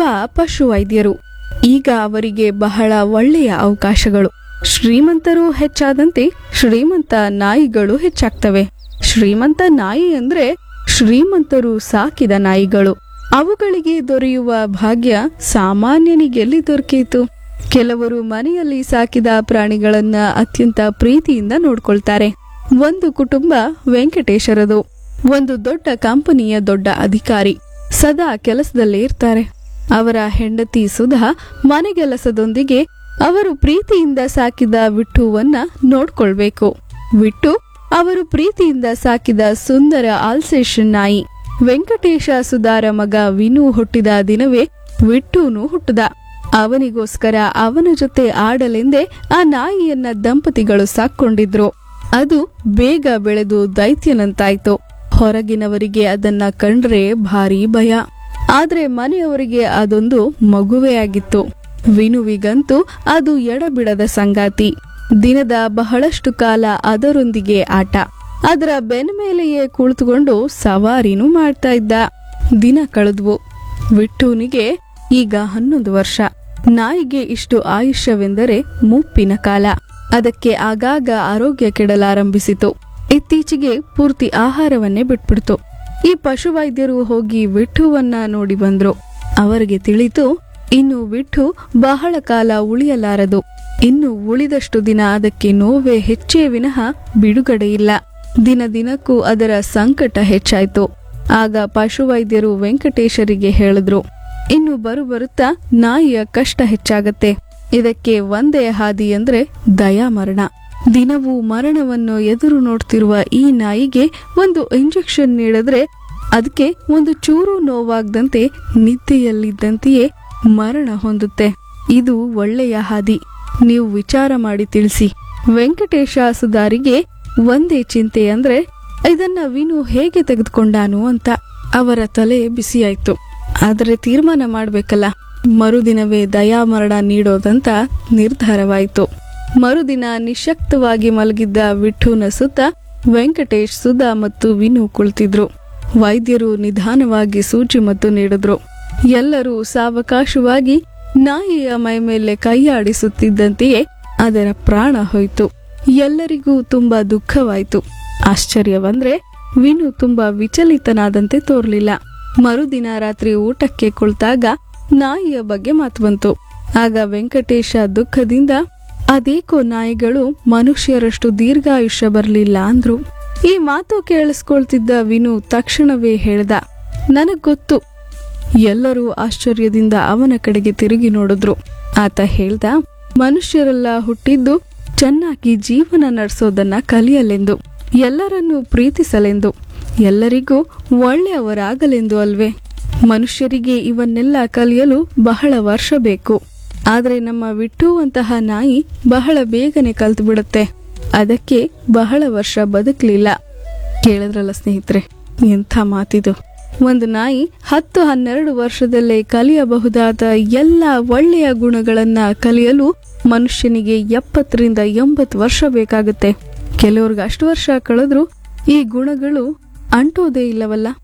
ಪಶುವೈದ್ಯರು ಈಗ ಅವರಿಗೆ ಬಹಳ ಒಳ್ಳೆಯ ಅವಕಾಶಗಳು ಶ್ರೀಮಂತರು ಹೆಚ್ಚಾದಂತೆ ಶ್ರೀಮಂತ ನಾಯಿಗಳು ಹೆಚ್ಚಾಗ್ತವೆ ಶ್ರೀಮಂತ ನಾಯಿ ಅಂದ್ರೆ ಶ್ರೀಮಂತರು ಸಾಕಿದ ನಾಯಿಗಳು ಅವುಗಳಿಗೆ ದೊರೆಯುವ ಭಾಗ್ಯ ಸಾಮಾನ್ಯನಿಗೆಲ್ಲಿ ದೊರಕೀತು ಕೆಲವರು ಮನೆಯಲ್ಲಿ ಸಾಕಿದ ಪ್ರಾಣಿಗಳನ್ನ ಅತ್ಯಂತ ಪ್ರೀತಿಯಿಂದ ನೋಡ್ಕೊಳ್ತಾರೆ ಒಂದು ಕುಟುಂಬ ವೆಂಕಟೇಶರದು ಒಂದು ದೊಡ್ಡ ಕಂಪನಿಯ ದೊಡ್ಡ ಅಧಿಕಾರಿ ಸದಾ ಕೆಲಸದಲ್ಲೇ ಇರ್ತಾರೆ ಅವರ ಹೆಂಡತಿ ಸುಧಾ ಮನೆಗೆಲಸದೊಂದಿಗೆ ಅವರು ಪ್ರೀತಿಯಿಂದ ಸಾಕಿದ ವಿಟ್ಟುವನ್ನ ನೋಡ್ಕೊಳ್ಬೇಕು ವಿಟ್ಟು ಅವರು ಪ್ರೀತಿಯಿಂದ ಸಾಕಿದ ಸುಂದರ ಆಲ್ಸೇಷನ್ ನಾಯಿ ವೆಂಕಟೇಶ ಸುಧಾರ ಮಗ ವಿನು ಹುಟ್ಟಿದ ದಿನವೇ ವಿಟ್ಟೂನು ಹುಟ್ಟದ ಅವನಿಗೋಸ್ಕರ ಅವನ ಜೊತೆ ಆಡಲೆಂದೇ ಆ ನಾಯಿಯನ್ನ ದಂಪತಿಗಳು ಸಾಕೊಂಡಿದ್ರು ಅದು ಬೇಗ ಬೆಳೆದು ದೈತ್ಯನಂತಾಯ್ತು ಹೊರಗಿನವರಿಗೆ ಅದನ್ನ ಕಂಡ್ರೆ ಭಾರಿ ಭಯ ಆದ್ರೆ ಮನೆಯವರಿಗೆ ಅದೊಂದು ಮಗುವೇ ಆಗಿತ್ತು ವಿನುವಿಗಂತೂ ಅದು ಎಡಬಿಡದ ಸಂಗಾತಿ ದಿನದ ಬಹಳಷ್ಟು ಕಾಲ ಅದರೊಂದಿಗೆ ಆಟ ಅದರ ಬೆನ್ನ ಮೇಲೆಯೇ ಕುಳಿತುಕೊಂಡು ಸವಾರಿನೂ ಮಾಡ್ತಾ ಇದ್ದ ದಿನ ಕಳೆದ್ವು ವಿಟ್ಟೂನಿಗೆ ಈಗ ಹನ್ನೊಂದು ವರ್ಷ ನಾಯಿಗೆ ಇಷ್ಟು ಆಯುಷ್ಯವೆಂದರೆ ಮುಪ್ಪಿನ ಕಾಲ ಅದಕ್ಕೆ ಆಗಾಗ ಆರೋಗ್ಯ ಕೆಡಲಾರಂಭಿಸಿತು ಇತ್ತೀಚೆಗೆ ಪೂರ್ತಿ ಆಹಾರವನ್ನೇ ಬಿಟ್ಬಿಡ್ತು ಈ ಪಶುವೈದ್ಯರು ಹೋಗಿ ವಿಠುವನ್ನ ನೋಡಿ ಬಂದ್ರು ಅವರಿಗೆ ತಿಳಿತು ಇನ್ನು ವಿಠು ಬಹಳ ಕಾಲ ಉಳಿಯಲಾರದು ಇನ್ನು ಉಳಿದಷ್ಟು ದಿನ ಅದಕ್ಕೆ ನೋವೇ ಹೆಚ್ಚೇ ವಿನಃ ಬಿಡುಗಡೆ ಇಲ್ಲ ದಿನ ದಿನಕ್ಕೂ ಅದರ ಸಂಕಟ ಹೆಚ್ಚಾಯ್ತು ಆಗ ಪಶುವೈದ್ಯರು ವೆಂಕಟೇಶರಿಗೆ ಹೇಳಿದ್ರು ಇನ್ನು ಬರು ಬರುತ್ತಾ ನಾಯಿಯ ಕಷ್ಟ ಹೆಚ್ಚಾಗತ್ತೆ ಇದಕ್ಕೆ ಒಂದೇ ಹಾದಿ ಅಂದ್ರೆ ದಯಾಮರಣ ದಿನವೂ ಮರಣವನ್ನು ಎದುರು ನೋಡ್ತಿರುವ ಈ ನಾಯಿಗೆ ಒಂದು ಇಂಜೆಕ್ಷನ್ ನೀಡಿದ್ರೆ ಅದಕ್ಕೆ ಒಂದು ಚೂರು ನೋವಾಗದಂತೆ ನಿದ್ದೆಯಲ್ಲಿದ್ದಂತೆಯೇ ಮರಣ ಹೊಂದುತ್ತೆ ಇದು ಒಳ್ಳೆಯ ಹಾದಿ ನೀವು ವಿಚಾರ ಮಾಡಿ ತಿಳಿಸಿ ವೆಂಕಟೇಶ ಸುಧಾರಿಗೆ ಒಂದೇ ಚಿಂತೆ ಅಂದ್ರೆ ಇದನ್ನ ವಿನು ಹೇಗೆ ತೆಗೆದುಕೊಂಡಾನು ಅಂತ ಅವರ ತಲೆ ಬಿಸಿಯಾಯ್ತು ಆದರೆ ತೀರ್ಮಾನ ಮಾಡ್ಬೇಕಲ್ಲ ಮರುದಿನವೇ ದಯಾಮರಣ ನೀಡೋದಂತ ನಿರ್ಧಾರವಾಯಿತು ಮರುದಿನ ನಿಶಕ್ತವಾಗಿ ಮಲಗಿದ್ದ ವಿಠುನ ಸುತ್ತ ವೆಂಕಟೇಶ್ ಸುಧಾ ಮತ್ತು ವಿನು ಕುಳಿತಿದ್ರು ವೈದ್ಯರು ನಿಧಾನವಾಗಿ ಸೂಚಿ ಮತ್ತು ನೀಡಿದ್ರು ಎಲ್ಲರೂ ಸಾವಕಾಶವಾಗಿ ನಾಯಿಯ ಮೈ ಮೇಲೆ ಕೈಯಾಡಿಸುತ್ತಿದ್ದಂತೆಯೇ ಅದರ ಪ್ರಾಣ ಹೋಯಿತು ಎಲ್ಲರಿಗೂ ತುಂಬಾ ದುಃಖವಾಯಿತು ಆಶ್ಚರ್ಯವಂದ್ರೆ ವಿನು ತುಂಬಾ ವಿಚಲಿತನಾದಂತೆ ತೋರ್ಲಿಲ್ಲ ಮರುದಿನ ರಾತ್ರಿ ಊಟಕ್ಕೆ ಕುಳಿತಾಗ ನಾಯಿಯ ಬಗ್ಗೆ ಮಾತು ಬಂತು ಆಗ ವೆಂಕಟೇಶ ದುಃಖದಿಂದ ಅದೇಕೋ ನಾಯಿಗಳು ಮನುಷ್ಯರಷ್ಟು ದೀರ್ಘಾಯುಷ್ಯ ಬರಲಿಲ್ಲ ಅಂದ್ರು ಈ ಮಾತು ಕೇಳಿಸ್ಕೊಳ್ತಿದ್ದ ವಿನು ತಕ್ಷಣವೇ ಹೇಳ್ದ ನನಗ್ ಗೊತ್ತು ಎಲ್ಲರೂ ಆಶ್ಚರ್ಯದಿಂದ ಅವನ ಕಡೆಗೆ ತಿರುಗಿ ನೋಡಿದ್ರು ಆತ ಹೇಳ್ದ ಮನುಷ್ಯರೆಲ್ಲ ಹುಟ್ಟಿದ್ದು ಚೆನ್ನಾಗಿ ಜೀವನ ನಡೆಸೋದನ್ನ ಕಲಿಯಲೆಂದು ಎಲ್ಲರನ್ನೂ ಪ್ರೀತಿಸಲೆಂದು ಎಲ್ಲರಿಗೂ ಒಳ್ಳೆಯವರಾಗಲೆಂದು ಅಲ್ವೇ ಮನುಷ್ಯರಿಗೆ ಇವನ್ನೆಲ್ಲ ಕಲಿಯಲು ಬಹಳ ವರ್ಷ ಬೇಕು ಆದ್ರೆ ನಮ್ಮ ವಿಟ್ಟುವಂತಹ ನಾಯಿ ಬಹಳ ಬೇಗನೆ ಕಲ್ತು ಬಿಡುತ್ತೆ ಅದಕ್ಕೆ ಬಹಳ ವರ್ಷ ಬದುಕಲಿಲ್ಲ ಕೇಳಿದ್ರಲ್ಲ ಸ್ನೇಹಿತರೆ ಎಂಥ ಮಾತಿದು ಒಂದು ನಾಯಿ ಹತ್ತು ಹನ್ನೆರಡು ವರ್ಷದಲ್ಲೇ ಕಲಿಯಬಹುದಾದ ಎಲ್ಲ ಒಳ್ಳೆಯ ಗುಣಗಳನ್ನ ಕಲಿಯಲು ಮನುಷ್ಯನಿಗೆ ಎಪ್ಪತ್ತರಿಂದ ಎಂಬತ್ತು ವರ್ಷ ಬೇಕಾಗುತ್ತೆ ಕೆಲವ್ರಿಗೆ ಅಷ್ಟು ವರ್ಷ ಕಳೆದ್ರು ಈ ಗುಣಗಳು ಅಂಟೋದೇ ಇಲ್ಲವಲ್ಲ